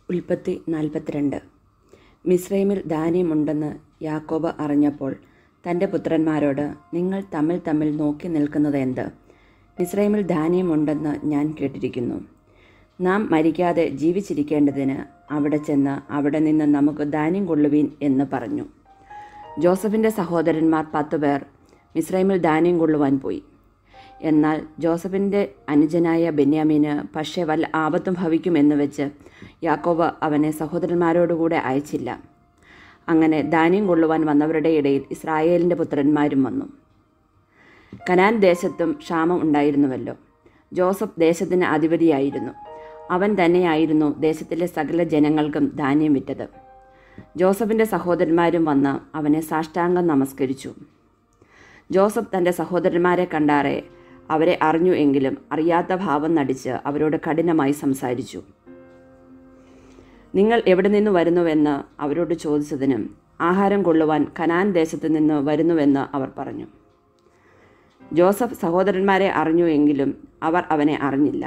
ഉൽപ്പത്തി നാൽപ്പത്തിരണ്ട് മിസ്രൈമിൽ ധാന്യമുണ്ടെന്ന് യാക്കോബ് അറിഞ്ഞപ്പോൾ തൻ്റെ പുത്രന്മാരോട് നിങ്ങൾ തമ്മിൽ തമ്മിൽ നോക്കി നിൽക്കുന്നത് എന്ത് മിസ്രൈമിൽ ധാന്യമുണ്ടെന്ന് ഞാൻ കേട്ടിരിക്കുന്നു നാം മരിക്കാതെ ജീവിച്ചിരിക്കേണ്ടതിന് അവിടെ ചെന്ന് അവിടെ നിന്ന് നമുക്ക് ധാന്യം കൊള്ളുവീൻ എന്ന് പറഞ്ഞു ജോസഫിൻ്റെ സഹോദരന്മാർ പത്തു പേർ മിസ്രൈമിൽ ധാന്യം കൊള്ളുവാൻ പോയി എന്നാൽ ജോസഫിൻ്റെ അനുജനായ ബെന്യാമീന് പക്ഷേ വല്ല ആപത്തും ഭവിക്കുമെന്ന് വെച്ച് യാക്കോബ് അവനെ സഹോദരന്മാരോടുകൂടെ അയച്ചില്ല അങ്ങനെ ധാന്യം കൊള്ളുവാൻ വന്നവരുടെ ഇടയിൽ ഇസ്രായേലിൻ്റെ പുത്രന്മാരും വന്നു കനാൻ ദേശത്തും ക്ഷാമം ഉണ്ടായിരുന്നുവല്ലോ ജോസഫ് ദേശത്തിന് അധിപതിയായിരുന്നു അവൻ തന്നെയായിരുന്നു ദേശത്തിലെ സകല ജനങ്ങൾക്കും ധാന്യം വിറ്റത് ജോസഫിൻ്റെ സഹോദരന്മാരും വന്ന് അവനെ സാഷ്ടാംഗം നമസ്കരിച്ചു ജോസഫ് തൻ്റെ സഹോദരന്മാരെ കണ്ടാറെ അവരെ അറിഞ്ഞു എങ്കിലും അറിയാത്ത ഭാവം നടിച്ച് അവരോട് കഠിനമായി സംസാരിച്ചു നിങ്ങൾ എവിടെ നിന്ന് വരുന്നുവെന്ന് അവരോട് ചോദിച്ചതിനും ആഹാരം കൊള്ളുവാൻ കനാൻ ദേശത്ത് നിന്ന് വരുന്നുവെന്ന് അവർ പറഞ്ഞു ജോസഫ് സഹോദരന്മാരെ അറിഞ്ഞു എങ്കിലും അവർ അവനെ അറിഞ്ഞില്ല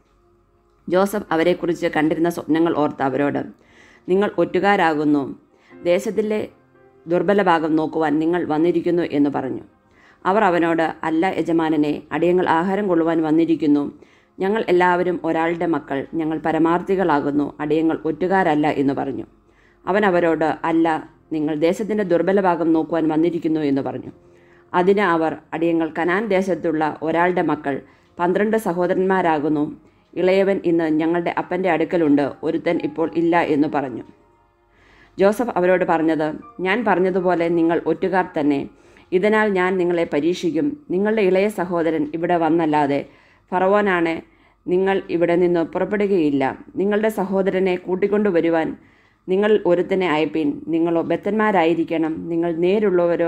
ജോസഫ് അവരെക്കുറിച്ച് കണ്ടിരുന്ന സ്വപ്നങ്ങൾ ഓർത്ത് അവരോട് നിങ്ങൾ ഒറ്റുകാരാകുന്നു ദേശത്തിലെ ദുർബല ഭാഗം നോക്കുവാൻ നിങ്ങൾ വന്നിരിക്കുന്നു എന്ന് പറഞ്ഞു അവർ അവനോട് അല്ല യജമാനനെ അടിയങ്ങൾ ആഹാരം കൊള്ളുവാൻ വന്നിരിക്കുന്നു ഞങ്ങൾ എല്ലാവരും ഒരാളുടെ മക്കൾ ഞങ്ങൾ പരമാർത്ഥികളാകുന്നു അടിയങ്ങൾ ഒറ്റുകാരല്ല എന്ന് പറഞ്ഞു അവൻ അവരോട് അല്ല നിങ്ങൾ ദേശത്തിൻ്റെ ദുർബല ഭാഗം നോക്കുവാൻ വന്നിരിക്കുന്നു എന്ന് പറഞ്ഞു അതിന് അവർ അടിയങ്ങൾ കനാൻ ദേശത്തുള്ള ഒരാളുടെ മക്കൾ പന്ത്രണ്ട് സഹോദരന്മാരാകുന്നു ഇളയവൻ ഇന്ന് ഞങ്ങളുടെ അപ്പൻ്റെ അടുക്കലുണ്ട് ഒരുത്തൻ ഇപ്പോൾ ഇല്ല എന്ന് പറഞ്ഞു ജോസഫ് അവരോട് പറഞ്ഞത് ഞാൻ പറഞ്ഞതുപോലെ നിങ്ങൾ ഒറ്റുകാർ തന്നെ ഇതിനാൽ ഞാൻ നിങ്ങളെ പരീക്ഷിക്കും നിങ്ങളുടെ ഇളയ സഹോദരൻ ഇവിടെ വന്നല്ലാതെ ഫറവോനാണ് നിങ്ങൾ ഇവിടെ നിന്ന് പുറപ്പെടുകയില്ല നിങ്ങളുടെ സഹോദരനെ കൂട്ടിക്കൊണ്ടുവരുവാൻ നിങ്ങൾ ഒരുത്തനെ അയപ്പീൻ നിങ്ങളോ ബത്തന്മാരായിരിക്കണം നിങ്ങൾ നേരുള്ളവരോ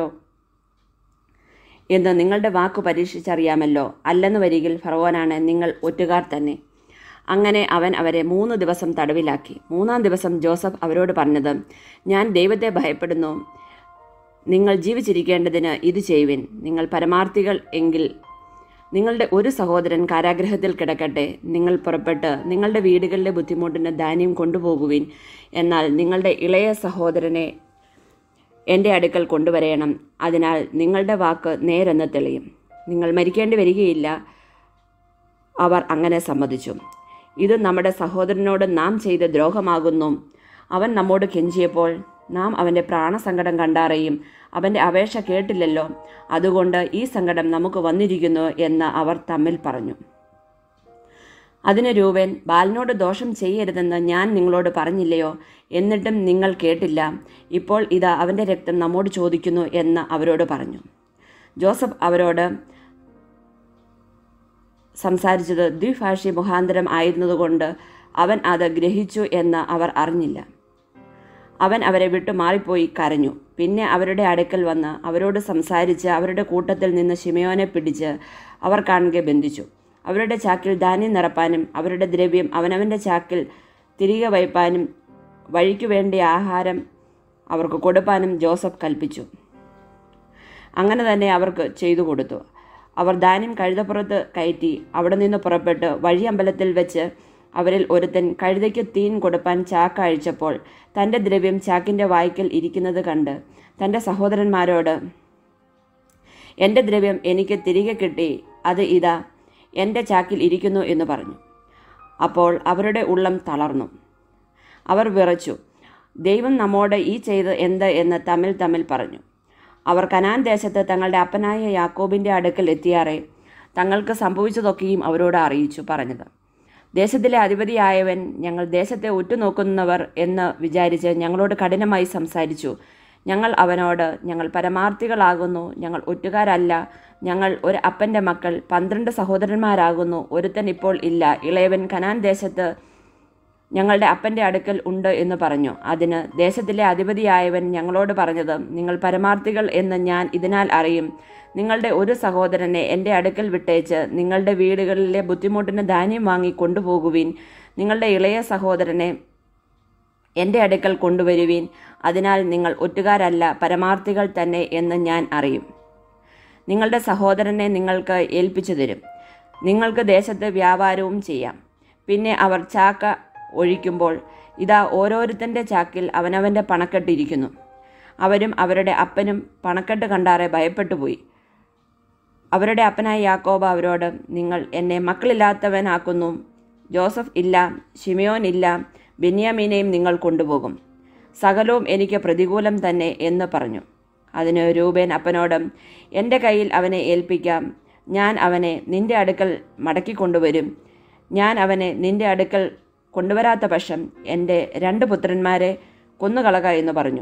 എന്ന് നിങ്ങളുടെ വാക്കു പരീക്ഷിച്ചറിയാമല്ലോ അല്ലെന്ന് വരികിൽ ഫറവോനാണ് നിങ്ങൾ ഒറ്റുകാർ തന്നെ അങ്ങനെ അവൻ അവരെ മൂന്ന് ദിവസം തടവിലാക്കി മൂന്നാം ദിവസം ജോസഫ് അവരോട് പറഞ്ഞത് ഞാൻ ദൈവത്തെ ഭയപ്പെടുന്നു നിങ്ങൾ ജീവിച്ചിരിക്കേണ്ടതിന് ഇത് ചെയ്യുവിൻ നിങ്ങൾ പരമാർത്ഥികൾ എങ്കിൽ നിങ്ങളുടെ ഒരു സഹോദരൻ കാരാഗ്രഹത്തിൽ കിടക്കട്ടെ നിങ്ങൾ പുറപ്പെട്ട് നിങ്ങളുടെ വീടുകളിലെ ബുദ്ധിമുട്ടിന് ധാന്യം കൊണ്ടുപോകുവിൻ എന്നാൽ നിങ്ങളുടെ ഇളയ സഹോദരനെ എൻ്റെ അടുക്കൽ കൊണ്ടുവരയണം അതിനാൽ നിങ്ങളുടെ വാക്ക് നേരെന്ന് തെളിയും നിങ്ങൾ മരിക്കേണ്ടി വരികയില്ല അവർ അങ്ങനെ സമ്മതിച്ചു ഇത് നമ്മുടെ സഹോദരനോട് നാം ചെയ്ത ദ്രോഹമാകുന്നു അവൻ നമ്മോട് കെഞ്ചിയപ്പോൾ നാം അവൻ്റെ പ്രാണസങ്കടം കണ്ടാറേയും അവൻ്റെ അപേക്ഷ കേട്ടില്ലല്ലോ അതുകൊണ്ട് ഈ സങ്കടം നമുക്ക് വന്നിരിക്കുന്നു എന്ന് അവർ തമ്മിൽ പറഞ്ഞു അതിന് രൂപൻ ബാലിനോട് ദോഷം ചെയ്യരുതെന്ന് ഞാൻ നിങ്ങളോട് പറഞ്ഞില്ലയോ എന്നിട്ടും നിങ്ങൾ കേട്ടില്ല ഇപ്പോൾ ഇതാ അവൻ്റെ രക്തം നമ്മോട് ചോദിക്കുന്നു എന്ന് അവരോട് പറഞ്ഞു ജോസഫ് അവരോട് സംസാരിച്ചത് ദ്വിഭാഷി മുഖാന്തരം ആയിരുന്നതുകൊണ്ട് അവൻ അത് ഗ്രഹിച്ചു എന്ന് അവർ അറിഞ്ഞില്ല അവൻ അവരെ വിട്ടു മാറിപ്പോയി കരഞ്ഞു പിന്നെ അവരുടെ അടുക്കൽ വന്ന് അവരോട് സംസാരിച്ച് അവരുടെ കൂട്ടത്തിൽ നിന്ന് ശിമയോനെ പിടിച്ച് അവർ കാണുക ബന്ധിച്ചു അവരുടെ ചാക്കിൽ ധാന്യം നിറപ്പാനും അവരുടെ ദ്രവ്യം അവനവൻ്റെ ചാക്കിൽ തിരികെ വയ്പാനും വഴിക്കു വേണ്ടിയ ആഹാരം അവർക്ക് കൊടുപ്പാനും ജോസഫ് കൽപ്പിച്ചു അങ്ങനെ തന്നെ അവർക്ക് ചെയ്തു കൊടുത്തു അവർ ധാന്യം കഴുതപ്പുറത്ത് കയറ്റി അവിടെ നിന്ന് പുറപ്പെട്ട് വഴിയമ്പലത്തിൽ വെച്ച് അവരിൽ ഒരുത്തൻ കഴുതയ്ക്ക് തീൻ കൊടുപ്പാൻ ചാക്ക് അഴിച്ചപ്പോൾ തൻ്റെ ദ്രവ്യം ചാക്കിൻ്റെ വായ്ക്കൽ ഇരിക്കുന്നത് കണ്ട് തൻ്റെ സഹോദരന്മാരോട് എൻ്റെ ദ്രവ്യം എനിക്ക് തിരികെ കിട്ടി അത് ഇതാ എൻ്റെ ചാക്കിൽ ഇരിക്കുന്നു എന്ന് പറഞ്ഞു അപ്പോൾ അവരുടെ ഉള്ളം തളർന്നു അവർ വിറച്ചു ദൈവം നമ്മോട് ഈ ചെയ്ത് എന്ത് എന്ന് തമ്മിൽ തമ്മിൽ പറഞ്ഞു അവർ കനാൻ ദേശത്ത് തങ്ങളുടെ അപ്പനായ യാക്കോബിൻ്റെ അടുക്കൽ എത്തിയാറെ തങ്ങൾക്ക് സംഭവിച്ചതൊക്കെയും അവരോട് അറിയിച്ചു പറഞ്ഞത് ദേശത്തിലെ അധിപതിയായവൻ ഞങ്ങൾ ദേശത്തെ ഉറ്റുനോക്കുന്നവർ എന്ന് വിചാരിച്ച് ഞങ്ങളോട് കഠിനമായി സംസാരിച്ചു ഞങ്ങൾ അവനോട് ഞങ്ങൾ പരമാർത്ഥികളാകുന്നു ഞങ്ങൾ ഒറ്റുകാരല്ല ഞങ്ങൾ ഒരു അപ്പൻ്റെ മക്കൾ പന്ത്രണ്ട് സഹോദരന്മാരാകുന്നു ഒരുത്തൻ ഇപ്പോൾ ഇല്ല ഇളയവൻ കനാൻ ദേശത്ത് ഞങ്ങളുടെ അപ്പൻ്റെ അടുക്കൽ ഉണ്ട് എന്ന് പറഞ്ഞു അതിന് ദേശത്തിലെ അധിപതിയായവൻ ഞങ്ങളോട് പറഞ്ഞത് നിങ്ങൾ പരമാർത്ഥികൾ എന്ന് ഞാൻ ഇതിനാൽ അറിയും നിങ്ങളുടെ ഒരു സഹോദരനെ എൻ്റെ അടുക്കൽ വിട്ടേച്ച് നിങ്ങളുടെ വീടുകളിലെ ബുദ്ധിമുട്ടിന് ധാന്യം വാങ്ങി കൊണ്ടുപോകുവിൻ നിങ്ങളുടെ ഇളയ സഹോദരനെ എൻ്റെ അടുക്കൽ കൊണ്ടുവരുവീൻ അതിനാൽ നിങ്ങൾ ഒറ്റുകാരല്ല പരമാർത്ഥികൾ തന്നെ എന്ന് ഞാൻ അറിയും നിങ്ങളുടെ സഹോദരനെ നിങ്ങൾക്ക് ഏൽപ്പിച്ചു തരും നിങ്ങൾക്ക് ദേശത്ത് വ്യാപാരവും ചെയ്യാം പിന്നെ അവർ ചാക്ക ഒഴിക്കുമ്പോൾ ഇതാ ഓരോരുത്തൻ്റെ ചാക്കിൽ അവനവൻ്റെ പണക്കെട്ടിരിക്കുന്നു അവരും അവരുടെ അപ്പനും പണക്കെട്ട് കണ്ടാറെ ഭയപ്പെട്ടുപോയി അവരുടെ അപ്പനായ യാക്കോബ് അവരോട് നിങ്ങൾ എന്നെ മക്കളില്ലാത്തവനാക്കുന്നു ജോസഫ് ഇല്ല ഷിമിയോൻ ഇല്ല ബെന്യാമീനെയും നിങ്ങൾ കൊണ്ടുപോകും സകലവും എനിക്ക് പ്രതികൂലം തന്നെ എന്ന് പറഞ്ഞു അതിന് രൂപേൻ അപ്പനോട് എൻ്റെ കയ്യിൽ അവനെ ഏൽപ്പിക്കാം ഞാൻ അവനെ നിന്റെ അടുക്കൽ മടക്കിക്കൊണ്ടുവരും ഞാൻ അവനെ നിന്റെ അടുക്കൽ കൊണ്ടുവരാത്ത പക്ഷം എൻ്റെ രണ്ട് പുത്രന്മാരെ കൊന്നുകളക എന്ന് പറഞ്ഞു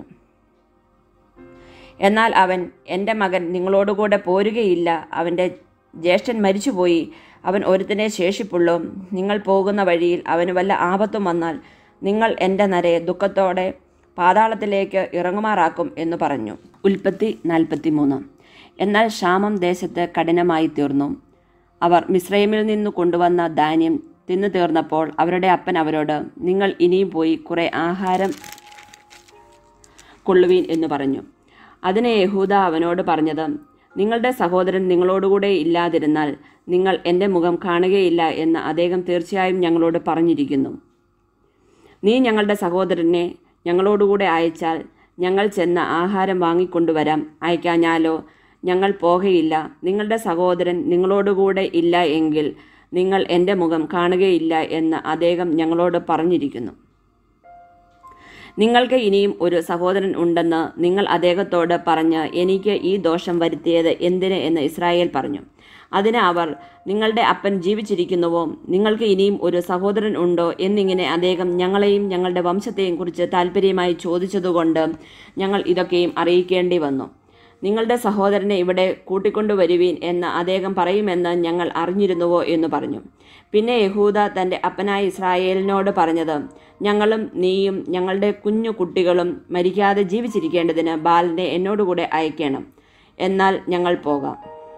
എന്നാൽ അവൻ എൻ്റെ മകൻ നിങ്ങളോടുകൂടെ പോരുകയില്ല അവൻ്റെ ജ്യേഷ്ഠൻ മരിച്ചുപോയി അവൻ ഒരുത്തിനെ ശേഷിപ്പുള്ളൂ നിങ്ങൾ പോകുന്ന വഴിയിൽ അവന് വല്ല ആപത്തും വന്നാൽ നിങ്ങൾ എൻ്റെ നരയെ ദുഃഖത്തോടെ പാതാളത്തിലേക്ക് ഇറങ്ങുമാറാക്കും എന്ന് പറഞ്ഞു ഉൽപ്പത്തി നാൽപ്പത്തി മൂന്ന് എന്നാൽ ക്ഷാമം ദേശത്ത് കഠിനമായി തീർന്നു അവർ മിസ്രൈമിൽ നിന്ന് കൊണ്ടുവന്ന ധാന്യം തിന്നു തീർന്നപ്പോൾ അവരുടെ അപ്പൻ അവരോട് നിങ്ങൾ ഇനിയും പോയി കുറേ ആഹാരം കൊള്ളുവീൻ എന്ന് പറഞ്ഞു അതിന് യഹൂദ അവനോട് പറഞ്ഞത് നിങ്ങളുടെ സഹോദരൻ നിങ്ങളോടുകൂടെ ഇല്ലാതിരുന്നാൽ നിങ്ങൾ എൻ്റെ മുഖം കാണുകയില്ല എന്ന് അദ്ദേഹം തീർച്ചയായും ഞങ്ങളോട് പറഞ്ഞിരിക്കുന്നു നീ ഞങ്ങളുടെ സഹോദരനെ ഞങ്ങളോടുകൂടെ അയച്ചാൽ ഞങ്ങൾ ചെന്ന് ആഹാരം വാങ്ങിക്കൊണ്ടുവരാം അയക്കാഞ്ഞാലോ ഞങ്ങൾ പോകയില്ല നിങ്ങളുടെ സഹോദരൻ നിങ്ങളോടുകൂടെ ഇല്ല എങ്കിൽ നിങ്ങൾ എൻ്റെ മുഖം കാണുകയില്ല എന്ന് അദ്ദേഹം ഞങ്ങളോട് പറഞ്ഞിരിക്കുന്നു നിങ്ങൾക്ക് ഇനിയും ഒരു സഹോദരൻ ഉണ്ടെന്ന് നിങ്ങൾ അദ്ദേഹത്തോട് പറഞ്ഞ് എനിക്ക് ഈ ദോഷം വരുത്തിയത് എന്തിന് എന്ന് ഇസ്രായേൽ പറഞ്ഞു അതിന് അവർ നിങ്ങളുടെ അപ്പൻ ജീവിച്ചിരിക്കുന്നുവോ നിങ്ങൾക്ക് ഇനിയും ഒരു സഹോദരൻ ഉണ്ടോ എന്നിങ്ങനെ അദ്ദേഹം ഞങ്ങളെയും ഞങ്ങളുടെ വംശത്തെയും കുറിച്ച് താല്പര്യമായി ചോദിച്ചതുകൊണ്ട് ഞങ്ങൾ ഇതൊക്കെയും അറിയിക്കേണ്ടി വന്നു നിങ്ങളുടെ സഹോദരനെ ഇവിടെ കൂട്ടിക്കൊണ്ടുവരുവീൻ എന്ന് അദ്ദേഹം പറയുമെന്ന് ഞങ്ങൾ അറിഞ്ഞിരുന്നുവോ എന്ന് പറഞ്ഞു പിന്നെ യഹൂദ തൻ്റെ അപ്പനായ ഇസ്രായേലിനോട് പറഞ്ഞത് ഞങ്ങളും നീയും ഞങ്ങളുടെ കുഞ്ഞു കുട്ടികളും മരിക്കാതെ ജീവിച്ചിരിക്കേണ്ടതിന് ബാലിനെ എന്നോടുകൂടെ അയക്കണം എന്നാൽ ഞങ്ങൾ പോകാം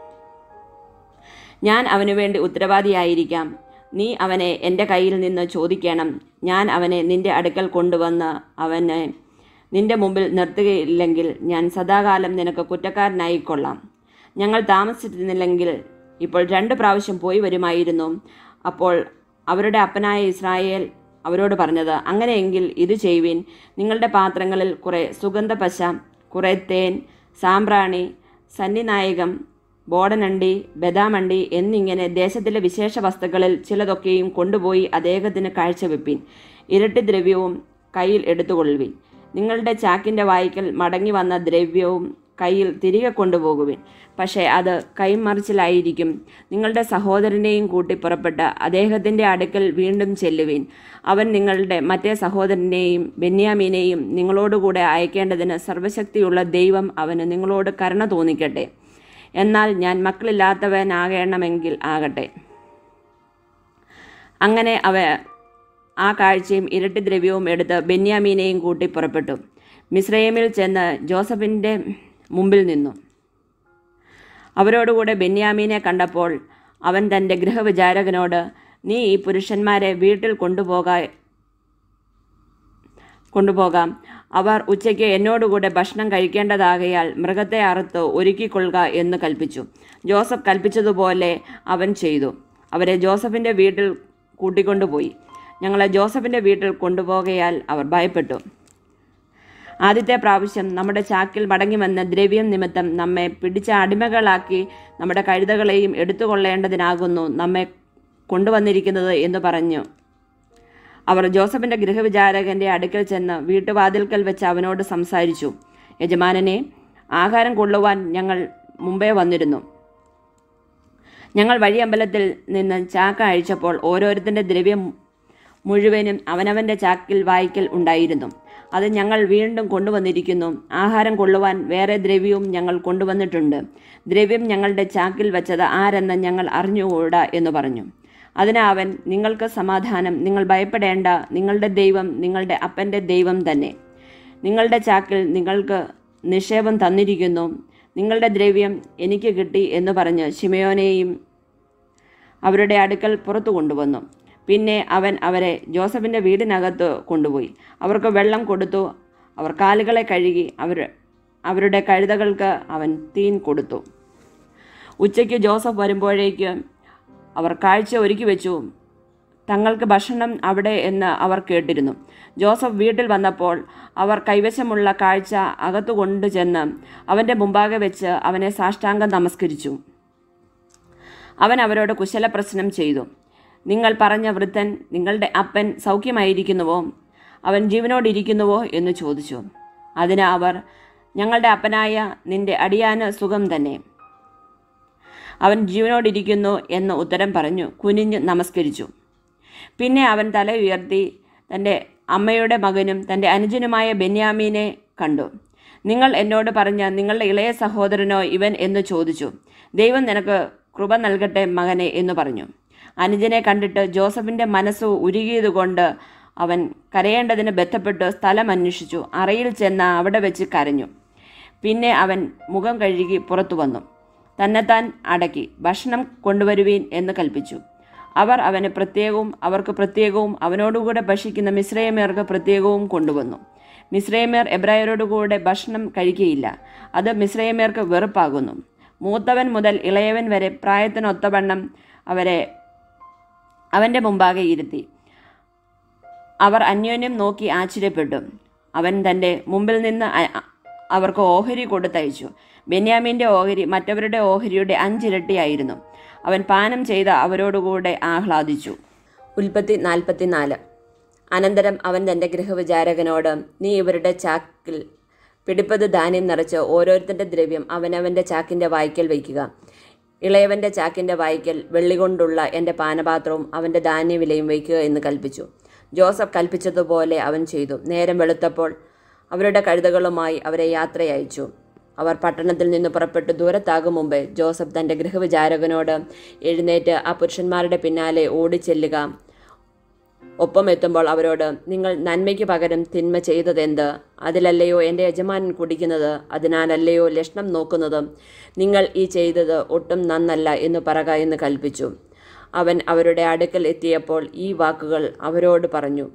ഞാൻ അവനു വേണ്ടി ഉത്തരവാദിയായിരിക്കാം നീ അവനെ എൻ്റെ കയ്യിൽ നിന്ന് ചോദിക്കണം ഞാൻ അവനെ നിന്റെ അടുക്കൽ കൊണ്ടുവന്ന് അവനെ നിന്റെ മുമ്പിൽ നിർത്തുകയില്ലെങ്കിൽ ഞാൻ സദാകാലം നിനക്ക് കുറ്റക്കാരനായിക്കൊള്ളാം ഞങ്ങൾ താമസിച്ചിരുന്നില്ലെങ്കിൽ ഇപ്പോൾ രണ്ട് പ്രാവശ്യം പോയി വരുമായിരുന്നു അപ്പോൾ അവരുടെ അപ്പനായ ഇസ്രായേൽ അവരോട് പറഞ്ഞത് അങ്ങനെയെങ്കിൽ ഇത് ചെയ്യുവിൻ നിങ്ങളുടെ പാത്രങ്ങളിൽ കുറേ സുഗന്ധപശ കുറേ തേൻ സാമ്പ്രാണി സന്നിനായകം ബോടനണ്ടി ബദാമണ്ടി എന്നിങ്ങനെ ദേശത്തിലെ വിശേഷ വസ്തുക്കളിൽ ചിലതൊക്കെയും കൊണ്ടുപോയി അദ്ദേഹത്തിന് കാഴ്ചവെപ്പിൻ ഇരട്ടി ദ്രവ്യവും കയ്യിൽ എടുത്തുകൊള്ളുവിൻ നിങ്ങളുടെ ചാക്കിൻ്റെ വായിക്കൽ മടങ്ങി വന്ന ദ്രവ്യവും കയ്യിൽ തിരികെ കൊണ്ടുപോകുവിൻ പക്ഷേ അത് കൈമറിച്ചിലായിരിക്കും നിങ്ങളുടെ സഹോദരനെയും കൂട്ടി പുറപ്പെട്ട് അദ്ദേഹത്തിൻ്റെ അടുക്കൽ വീണ്ടും ചെല്ലുവിൻ അവൻ നിങ്ങളുടെ മറ്റേ സഹോദരനെയും ബെന്യാമീനെയും നിങ്ങളോടുകൂടെ അയക്കേണ്ടതിന് സർവശക്തിയുള്ള ദൈവം അവന് നിങ്ങളോട് കരുണ തോന്നിക്കട്ടെ എന്നാൽ ഞാൻ മക്കളില്ലാത്തവനാകണമെങ്കിൽ ആകട്ടെ അങ്ങനെ അവ ആ കാഴ്ചയും ഇരട്ടി ദ്രവ്യവും എടുത്ത് ബെന്യാമീനെയും കൂട്ടി പുറപ്പെട്ടു മിസ്രൈമിൽ ചെന്ന് ജോസഫിൻ്റെ മുമ്പിൽ നിന്നു അവരോടുകൂടെ ബെന്യാമീനെ കണ്ടപ്പോൾ അവൻ തൻ്റെ ഗൃഹവിചാരകനോട് നീ ഈ പുരുഷന്മാരെ വീട്ടിൽ കൊണ്ടുപോക കൊണ്ടുപോകാം അവർ ഉച്ചയ്ക്ക് എന്നോടുകൂടെ ഭക്ഷണം കഴിക്കേണ്ടതാകയാൽ മൃഗത്തെ അറുത്ത് ഒരുക്കിക്കൊള്ളുക എന്ന് കൽപ്പിച്ചു ജോസഫ് കൽപ്പിച്ചതുപോലെ അവൻ ചെയ്തു അവരെ ജോസഫിൻ്റെ വീട്ടിൽ കൂട്ടിക്കൊണ്ടുപോയി ഞങ്ങളെ ജോസഫിൻ്റെ വീട്ടിൽ കൊണ്ടുപോകയാൽ അവർ ഭയപ്പെട്ടു ആദ്യത്തെ പ്രാവശ്യം നമ്മുടെ ചാക്കിൽ മടങ്ങി വന്ന ദ്രവ്യം നിമിത്തം നമ്മെ പിടിച്ച അടിമകളാക്കി നമ്മുടെ കഴുതകളെയും എടുത്തുകൊള്ളേണ്ടതിനാകുന്നു നമ്മെ കൊണ്ടുവന്നിരിക്കുന്നത് എന്ന് പറഞ്ഞു അവർ ജോസഫിൻ്റെ ഗൃഹവിചാരകന്റെ അടുക്കൽ ചെന്ന് വീട്ടുവാതിൽക്കൽ വെച്ച് അവനോട് സംസാരിച്ചു യജമാനനെ ആഹാരം കൊള്ളുവാൻ ഞങ്ങൾ മുമ്പേ വന്നിരുന്നു ഞങ്ങൾ വഴിയമ്പലത്തിൽ നിന്ന് ചാക്ക അഴിച്ചപ്പോൾ ഓരോരുത്തൻ്റെ ദ്രവ്യം മുഴുവനും അവനവൻ്റെ ചാക്കിൽ വായിക്കൽ ഉണ്ടായിരുന്നു അത് ഞങ്ങൾ വീണ്ടും കൊണ്ടുവന്നിരിക്കുന്നു ആഹാരം കൊള്ളുവാൻ വേറെ ദ്രവ്യവും ഞങ്ങൾ കൊണ്ടുവന്നിട്ടുണ്ട് ദ്രവ്യം ഞങ്ങളുടെ ചാക്കിൽ വെച്ചത് ആരെന്ന് ഞങ്ങൾ അറിഞ്ഞുകൂടാ എന്ന് പറഞ്ഞു അതിന് അവൻ നിങ്ങൾക്ക് സമാധാനം നിങ്ങൾ ഭയപ്പെടേണ്ട നിങ്ങളുടെ ദൈവം നിങ്ങളുടെ അപ്പൻ്റെ ദൈവം തന്നെ നിങ്ങളുടെ ചാക്കിൽ നിങ്ങൾക്ക് നിക്ഷേപം തന്നിരിക്കുന്നു നിങ്ങളുടെ ദ്രവ്യം എനിക്ക് കിട്ടി എന്ന് പറഞ്ഞ് ശിമയോനെയും അവരുടെ അടുക്കൽ പുറത്തു കൊണ്ടുവന്നു പിന്നെ അവൻ അവരെ ജോസഫിൻ്റെ വീടിനകത്ത് കൊണ്ടുപോയി അവർക്ക് വെള്ളം കൊടുത്തു അവർ കാലുകളെ കഴുകി അവർ അവരുടെ കഴുതകൾക്ക് അവൻ തീൻ കൊടുത്തു ഉച്ചയ്ക്ക് ജോസഫ് വരുമ്പോഴേക്ക് അവർ കാഴ്ച ഒരുക്കി വെച്ചു തങ്ങൾക്ക് ഭക്ഷണം അവിടെ എന്ന് അവർ കേട്ടിരുന്നു ജോസഫ് വീട്ടിൽ വന്നപ്പോൾ അവർ കൈവശമുള്ള കാഴ്ച അകത്തു കൊണ്ടുചെന്ന് അവൻ്റെ മുമ്പാകെ വെച്ച് അവനെ സാഷ്ടാംഗം നമസ്കരിച്ചു അവൻ അവരോട് കുശലപ്രശ്നം ചെയ്തു നിങ്ങൾ പറഞ്ഞ വൃദ്ധൻ നിങ്ങളുടെ അപ്പൻ സൗഖ്യമായിരിക്കുന്നുവോ അവൻ ജീവനോടിരിക്കുന്നുവോ എന്ന് ചോദിച്ചു അതിന് അവർ ഞങ്ങളുടെ അപ്പനായ നിന്റെ അടിയാന് സുഖം തന്നെ അവൻ ജീവനോടിരിക്കുന്നു എന്ന് ഉത്തരം പറഞ്ഞു കുനിഞ്ഞ് നമസ്കരിച്ചു പിന്നെ അവൻ തല ഉയർത്തി തൻ്റെ അമ്മയുടെ മകനും തൻ്റെ അനുജനുമായ ബെന്യാമീനെ കണ്ടു നിങ്ങൾ എന്നോട് പറഞ്ഞ നിങ്ങളുടെ ഇളയ സഹോദരനോ ഇവൻ എന്ന് ചോദിച്ചു ദൈവം നിനക്ക് കൃപ നൽകട്ടെ മകനെ എന്ന് പറഞ്ഞു അനുജനെ കണ്ടിട്ട് ജോസഫിൻ്റെ മനസ്സ് ഉരുകിയതുകൊണ്ട് അവൻ കരയേണ്ടതിന് ബന്ധപ്പെട്ട് സ്ഥലം അന്വേഷിച്ചു അറയിൽ ചെന്ന് അവിടെ വെച്ച് കരഞ്ഞു പിന്നെ അവൻ മുഖം കഴുകി പുറത്തു വന്നു തന്നെത്താൻ അടക്കി ഭക്ഷണം കൊണ്ടുവരുവീൻ എന്ന് കൽപ്പിച്ചു അവർ അവന് പ്രത്യേകവും അവർക്ക് പ്രത്യേകവും അവനോടുകൂടെ ഭക്ഷിക്കുന്ന മിശ്രയമേർക്ക് പ്രത്യേകവും കൊണ്ടുവന്നു മിശ്രയമേർ എബ്രായരോടുകൂടെ ഭക്ഷണം കഴിക്കുകയില്ല അത് മിശ്രയമേർക്ക് വെറുപ്പാകുന്നു മൂത്തവൻ മുതൽ ഇളയവൻ വരെ പ്രായത്തിനൊത്തവണ്ണം അവരെ അവൻ്റെ മുമ്പാകെ ഇരുത്തി അവർ അന്യോന്യം നോക്കി ആശ്ചര്യപ്പെട്ടു അവൻ തൻ്റെ മുമ്പിൽ നിന്ന് അ- അ- അവർക്ക് ഓഹരി കൊടുത്തയച്ചു ബെന്യാമിൻ്റെ ഓഹരി മറ്റവരുടെ ഓഹരിയുടെ അഞ്ചിരട്ടിയായിരുന്നു അവൻ പാനം ചെയ്ത് അവരോടുകൂടെ ആഹ്ലാദിച്ചു ഉൽപ്പത്തി നാൽപ്പത്തിനാല് അനന്തരം അവൻ തൻ്റെ ഗൃഹവിചാരകനോട് നീ ഇവരുടെ ചാക്കിൽ പിടിപ്പത് ധാന്യം നിറച്ച് ഓരോരുത്തരുടെ ദ്രവ്യം അവനവൻ്റെ ചാക്കിൻ്റെ വായ്ക്കൽ വയ്ക്കുക ഇളയവൻ്റെ ചാക്കിൻ്റെ വായ്ക്കൽ വെള്ളി കൊണ്ടുള്ള എൻ്റെ പാനപാത്രവും അവൻ്റെ ധാന്യവിലയും വയ്ക്കുക എന്ന് കൽപ്പിച്ചു ജോസഫ് കൽപ്പിച്ചതുപോലെ അവൻ ചെയ്തു നേരം വെളുത്തപ്പോൾ അവരുടെ കഴുതകളുമായി അവരെ യാത്രയയച്ചു അവർ പട്ടണത്തിൽ നിന്ന് പുറപ്പെട്ട് ദൂരത്താകും മുമ്പേ ജോസഫ് തൻ്റെ ഗൃഹവിചാരകനോട് എഴുന്നേറ്റ് ആ പുരുഷന്മാരുടെ പിന്നാലെ ഓടിച്ചെല്ലുക ഒപ്പം എത്തുമ്പോൾ അവരോട് നിങ്ങൾ നന്മയ്ക്ക് പകരം തിന്മ ചെയ്തതെന്ത് അതിലല്ലയോ എൻ്റെ യജമാനൻ കുടിക്കുന്നത് അതിനാലല്ലയോ ലക്ഷണം നോക്കുന്നത് നിങ്ങൾ ഈ ചെയ്തത് ഒട്ടും നന്നല്ല എന്ന് പറക എന്ന് കൽപ്പിച്ചു അവൻ അവരുടെ അടുക്കൽ എത്തിയപ്പോൾ ഈ വാക്കുകൾ അവരോട് പറഞ്ഞു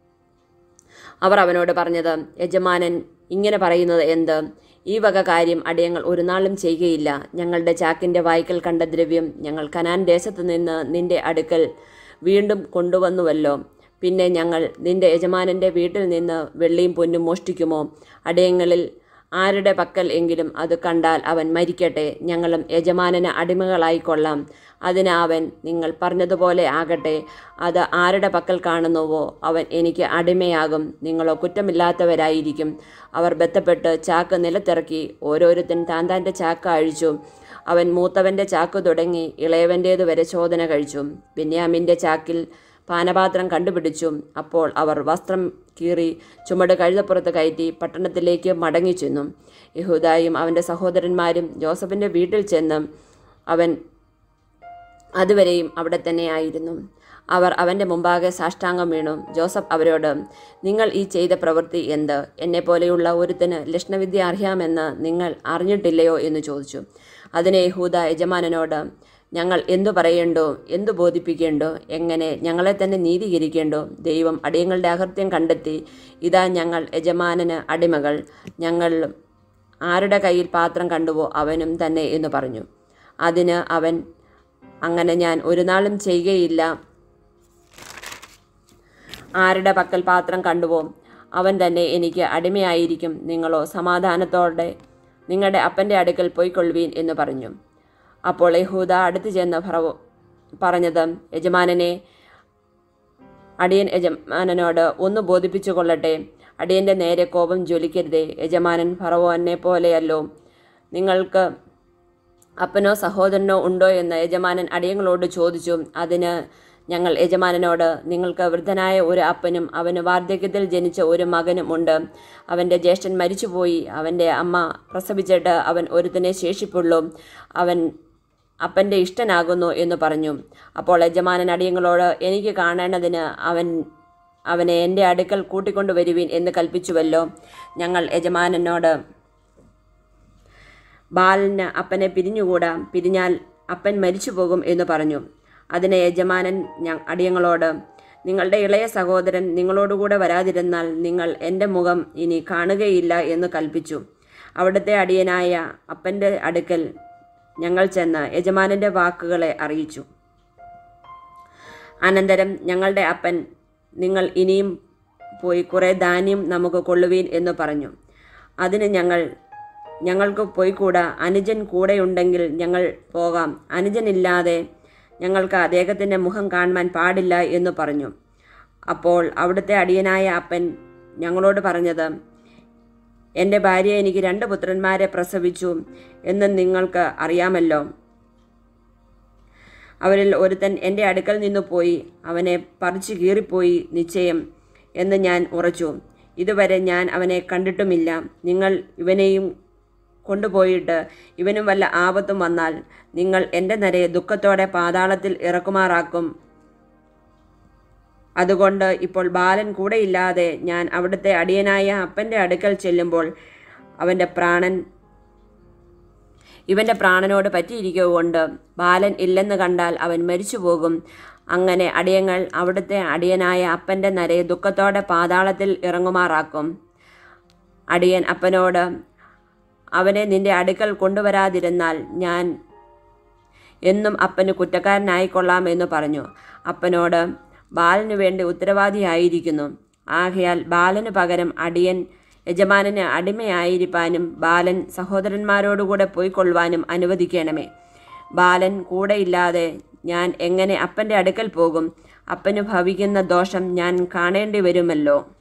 അവർ അവനോട് പറഞ്ഞത് യജമാനൻ ഇങ്ങനെ പറയുന്നത് എന്ത് ഈ വക കാര്യം അടിയങ്ങൾ ഒരു നാളും ചെയ്യുകയില്ല ഞങ്ങളുടെ ചാക്കിൻ്റെ വായ്ക്കൽ കണ്ട ദ്രവ്യം ഞങ്ങൾ കനാൻ ദേശത്ത് നിന്ന് നിന്റെ അടുക്കൽ വീണ്ടും കൊണ്ടുവന്നുവല്ലോ പിന്നെ ഞങ്ങൾ നിന്റെ യജമാനൻ്റെ വീട്ടിൽ നിന്ന് വെള്ളിയും പൊന്നും മോഷ്ടിക്കുമോ അടിയങ്ങളിൽ ആരുടെ പക്കൽ എങ്കിലും അത് കണ്ടാൽ അവൻ മരിക്കട്ടെ ഞങ്ങളും യജമാനന് അടിമകളായിക്കൊള്ളാം അതിന് അവൻ നിങ്ങൾ പറഞ്ഞതുപോലെ ആകട്ടെ അത് ആരുടെ പക്കൽ കാണുന്നുവോ അവൻ എനിക്ക് അടിമയാകും നിങ്ങളോ കുറ്റമില്ലാത്തവരായിരിക്കും അവർ ബന്ധപ്പെട്ട് ചാക്ക് നിലത്തിറക്കി ഓരോരുത്തൻ താൻ താൻ്റെ ചാക്ക് അഴിച്ചു അവൻ മൂത്തവൻ്റെ ചാക്ക് തുടങ്ങി ഇളയവൻ്റേത് വരെ ചോദന കഴിച്ചു ബെന്യാമിൻ്റെ ചാക്കിൽ പാനപാത്രം കണ്ടുപിടിച്ചു അപ്പോൾ അവർ വസ്ത്രം കീറി ചുമട് കഴുതപ്പുറത്ത് കയറ്റി പട്ടണത്തിലേക്ക് മടങ്ങി ചെന്നു യഹൂദായും അവൻ്റെ സഹോദരന്മാരും ജോസഫിൻ്റെ വീട്ടിൽ ചെന്ന് അവൻ അതുവരെയും അവിടെ തന്നെയായിരുന്നു അവർ അവൻ്റെ മുമ്പാകെ സാഷ്ടാംഗം വീണു ജോസഫ് അവരോട് നിങ്ങൾ ഈ ചെയ്ത പ്രവൃത്തി എന്ത് എന്നെപ്പോലെയുള്ള ഒരുത്തന് ലക്ഷണവിദ്യ അറിയാമെന്ന് നിങ്ങൾ അറിഞ്ഞിട്ടില്ലയോ എന്ന് ചോദിച്ചു അതിന് യഹൂദ യജമാനനോട് ഞങ്ങൾ എന്തു പറയേണ്ടോ എന്തു ബോധിപ്പിക്കേണ്ടോ എങ്ങനെ ഞങ്ങളെ തന്നെ നീതീകരിക്കേണ്ടോ ദൈവം അടിയങ്ങളുടെ അകൃത്യം കണ്ടെത്തി ഇതാ ഞങ്ങൾ യജമാനന് അടിമകൾ ഞങ്ങൾ ആരുടെ കയ്യിൽ പാത്രം കണ്ടുവോ അവനും തന്നെ എന്ന് പറഞ്ഞു അതിന് അവൻ അങ്ങനെ ഞാൻ ഒരു നാളും ചെയ്യുകയില്ല ആരുടെ പക്കൽ പാത്രം കണ്ടുവോ അവൻ തന്നെ എനിക്ക് അടിമയായിരിക്കും നിങ്ങളോ സമാധാനത്തോടെ നിങ്ങളുടെ അപ്പൻ്റെ അടുക്കൽ പോയിക്കൊള്ളുവീൻ എന്ന് പറഞ്ഞു അപ്പോൾ യഹൂദ അടുത്ത് ചെന്ന് ഫറവോ പറഞ്ഞത് യജമാനനെ അടിയൻ യജമാനനോട് ഒന്ന് ബോധിപ്പിച്ചു കൊള്ളട്ടെ അടിയൻ്റെ നേരെ കോപം ജ്വലിക്കരുതേ യജമാനൻ ഫറവോനെ പോലെയല്ലോ നിങ്ങൾക്ക് അപ്പനോ സഹോദരനോ ഉണ്ടോ എന്ന് യജമാനൻ അടിയങ്ങളോട് ചോദിച്ചു അതിന് ഞങ്ങൾ യജമാനനോട് നിങ്ങൾക്ക് വൃദ്ധനായ ഒരു അപ്പനും അവന് വാർദ്ധക്യത്തിൽ ജനിച്ച ഒരു മകനും ഉണ്ട് അവൻ്റെ ജ്യേഷ്ഠൻ മരിച്ചുപോയി അവൻ്റെ അമ്മ പ്രസവിച്ചിട്ട് അവൻ ഒരുത്തനെ ശേഷിപ്പുള്ളൂ അവൻ അപ്പൻ്റെ ഇഷ്ടനാകുന്നു എന്ന് പറഞ്ഞു അപ്പോൾ യജമാനൻ അടിയങ്ങളോട് എനിക്ക് കാണേണ്ടതിന് അവൻ അവനെ എൻ്റെ അടുക്കൽ കൂട്ടിക്കൊണ്ടു വരുവീൻ എന്ന് കൽപ്പിച്ചുവല്ലോ ഞങ്ങൾ യജമാനനോട് ബാലന് അപ്പനെ പിരിഞ്ഞുകൂടാ പിരിഞ്ഞാൽ അപ്പൻ മരിച്ചു പോകും എന്ന് പറഞ്ഞു അതിന് യജമാനൻ ഞ അടിയങ്ങളോട് നിങ്ങളുടെ ഇളയ സഹോദരൻ നിങ്ങളോടുകൂടെ വരാതിരുന്നാൽ നിങ്ങൾ എൻ്റെ മുഖം ഇനി കാണുകയില്ല എന്ന് കൽപ്പിച്ചു അവിടുത്തെ അടിയനായ അപ്പൻ്റെ അടുക്കൽ ഞങ്ങൾ ചെന്ന് യജമാനൻ്റെ വാക്കുകളെ അറിയിച്ചു അനന്തരം ഞങ്ങളുടെ അപ്പൻ നിങ്ങൾ ഇനിയും പോയി കുറേ ധാന്യം നമുക്ക് കൊള്ളുവീൻ എന്ന് പറഞ്ഞു അതിന് ഞങ്ങൾ ഞങ്ങൾക്ക് പോയിക്കൂടാ അനുജൻ കൂടെയുണ്ടെങ്കിൽ ഞങ്ങൾ പോകാം അനുജനില്ലാതെ ഞങ്ങൾക്ക് അദ്ദേഹത്തിൻ്റെ മുഖം കാണുവാൻ പാടില്ല എന്ന് പറഞ്ഞു അപ്പോൾ അവിടുത്തെ അടിയനായ അപ്പൻ ഞങ്ങളോട് പറഞ്ഞത് എൻ്റെ ഭാര്യ എനിക്ക് രണ്ട് പുത്രന്മാരെ പ്രസവിച്ചു എന്ന് നിങ്ങൾക്ക് അറിയാമല്ലോ അവരിൽ ഒരുത്തൻ എൻ്റെ അടുക്കൽ നിന്നു പോയി അവനെ പറിച്ചു കീറിപ്പോയി നിശ്ചയം എന്ന് ഞാൻ ഉറച്ചു ഇതുവരെ ഞാൻ അവനെ കണ്ടിട്ടുമില്ല നിങ്ങൾ ഇവനെയും കൊണ്ടുപോയിട്ട് ഇവനും വല്ല ആപത്തും വന്നാൽ നിങ്ങൾ എൻ്റെ നരയെ ദുഃഖത്തോടെ പാതാളത്തിൽ ഇറക്കുമാറാക്കും അതുകൊണ്ട് ഇപ്പോൾ ബാലൻ കൂടെയില്ലാതെ ഞാൻ അവിടുത്തെ അടിയനായ അപ്പൻ്റെ അടുക്കൽ ചെല്ലുമ്പോൾ അവൻ്റെ പ്രാണൻ ഇവൻ്റെ പ്രാണനോട് പറ്റിയിരിക്കുകൊണ്ട് ബാലൻ ഇല്ലെന്ന് കണ്ടാൽ അവൻ മരിച്ചു പോകും അങ്ങനെ അടിയങ്ങൾ അവിടുത്തെ അടിയനായ അപ്പൻ്റെ നരയെ ദുഃഖത്തോടെ പാതാളത്തിൽ ഇറങ്ങുമാറാക്കും അടിയൻ അപ്പനോട് അവനെ നിന്റെ അടുക്കൽ കൊണ്ടുവരാതിരുന്നാൽ ഞാൻ എന്നും അപ്പന് കുറ്റക്കാരനായിക്കൊള്ളാം എന്ന് പറഞ്ഞു അപ്പനോട് ബാലന് വേണ്ടി ഉത്തരവാദിയായിരിക്കുന്നു ആകയാൽ ബാലന് പകരം അടിയൻ യജമാനന് അടിമയായിരിക്കാനും ബാലൻ സഹോദരന്മാരോടുകൂടെ പോയിക്കൊള്ളുവാനും അനുവദിക്കണമേ ബാലൻ കൂടെയില്ലാതെ ഞാൻ എങ്ങനെ അപ്പൻ്റെ അടുക്കൽ പോകും അപ്പന് ഭവിക്കുന്ന ദോഷം ഞാൻ കാണേണ്ടി വരുമല്ലോ